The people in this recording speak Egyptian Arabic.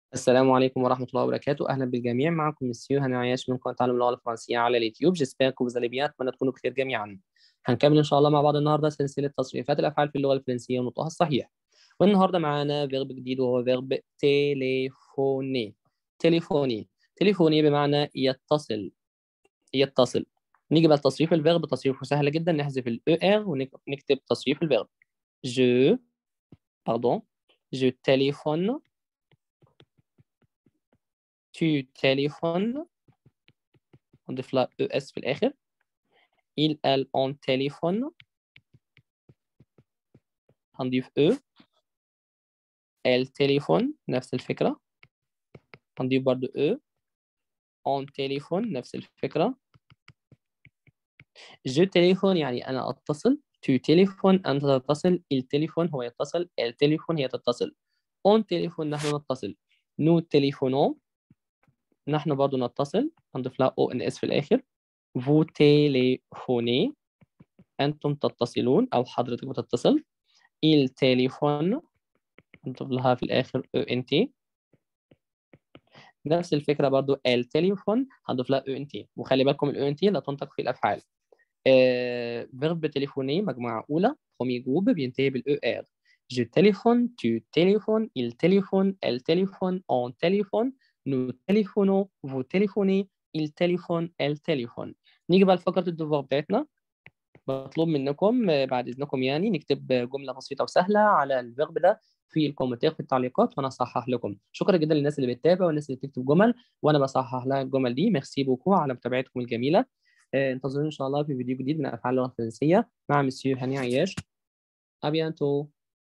السلام عليكم ورحمة الله وبركاته أهلا بالجميع معكم مسيو هاني عياش من قناة تعلم اللغة الفرنسية على اليوتيوب جيسبير كو فوزالي أتمنى تكونوا بخير جميعا هنكمل إن شاء الله مع بعض النهاردة سلسلة تصريفات الأفعال في اللغة الفرنسية ونطقها الصحيح والنهاردة معانا فيرب جديد وهو فيرب تيليفوني تليفوني تليفوني بمعنى يتصل يتصل نيجي بقى لتصريف الفيرب تصريفه سهل جدا نحذف الاو ار ونكتب تصريف الفيرب جو باردون جو تليفون tu téléphones نضيف لها ES في الآخر il elle on téléphone هنضيف E elle téléphone نفس الفكرة هنضيف برضو E on téléphone نفس الفكرة je téléphone يعني أنا أتصل tu téléphone أنت تتصل il téléphone هو يتصل elle téléphone هي تتصل on téléphone نحن نتصل nous téléphonons نحن برضو نتصل هنضيف لها او ان اس في الاخر فو تيليفوني انتم تتصلون او حضرتك بتتصل il téléphone هنضيف لها في الاخر او ان تي نفس الفكره برضو التليفون هنضيف لها او ان تي وخلي بالكم الاو ان تي لا تنطق في الافعال فيرب آه تليفوني مجموعه اولى برومي جروب بينتهي بالاو ار je téléphone tu téléphones il téléphone elle téléphone on téléphone nous téléphonons vous téléphonez il téléphone elle téléphone نيجي بقى لفقرة الدفوار بتاعتنا بطلب منكم بعد إذنكم يعني نكتب جملة بسيطة وسهلة على الفيرب ده في الكومنتات في التعليقات وأنا أصحح لكم شكرا جدا للناس اللي بتتابع والناس اللي بتكتب جمل وأنا بصحح لها الجمل دي ميرسي بوكو على متابعتكم الجميلة انتظرونا إن شاء الله في فيديو جديد من أفعال اللغة الفرنسية مع مسيو هاني عياش أبيانتو